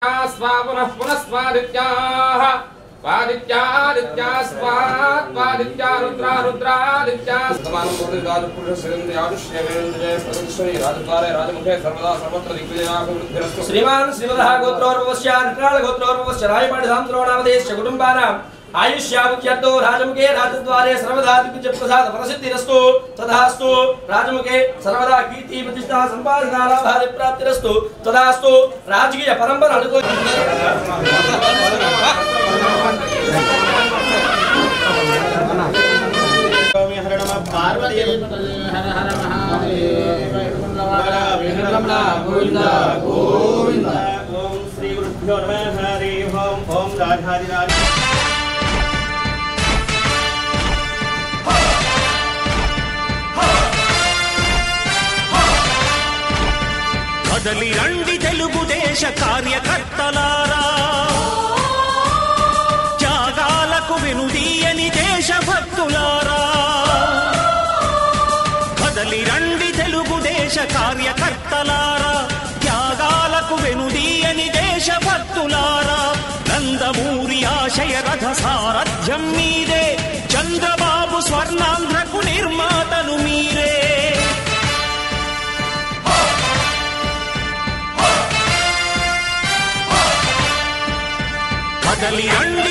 స్వా పునః పునః స్వాదిత్యాః స్వాదిత్యాదిత్యా స్వాత్వాదిత్యా రుద్రా రుద్రాదిత్యా సమానం పూర్తి రాజు పురుష శ్రీంద్ర ఆదుష్యేంద్రే ప్రతిష్ఠని రాజద్వారే రాజముఖే సర్వదా సర్వత్ర దిగ్విజయాభివృద్ధిరస్తు శ్రీమాన్ శ్రీమదः గోత్రోర్వశ్య నిట్రాళ గోత్రోర్వశ్య రాయపాటి సాంత్రోణామదేశ్య కుటుంబానాం ఆయుష్యాముఖ్యర్థో రాజముఖే రాజద్వారే సర్వదా దిగ్విజయ ప్రసాద ప్రసిద్ధిరస్తు తదాస్తు రాజముఖే సర్వదా కీర్తి ప్రతిష్ఠా సంపాదన లాభాది ప్రాప్తిరస్తు తదాస్తు రాజకీయ పరంపర అనుకో ఓం శ్రీ గురుభ్యో నమః హరి ఓం ఓం రాజాదిరాజ కదలి రండి తెలుగుదేశ కార్యకర్తలారా త్యాగాలకు వెనుదీయని దేశభక్తులారా కదలి రండి తెలుగుదేశ కార్యకర్తలారా త్యాగాలకు వెనుదీయని దేశభక్తులారా నందమూరి ఆశయ రథ సారథ్యం మీదే చంద్రబాబు స్వర్ణాంధ్రకు నిర్మాతలు మీరే కదలి రండి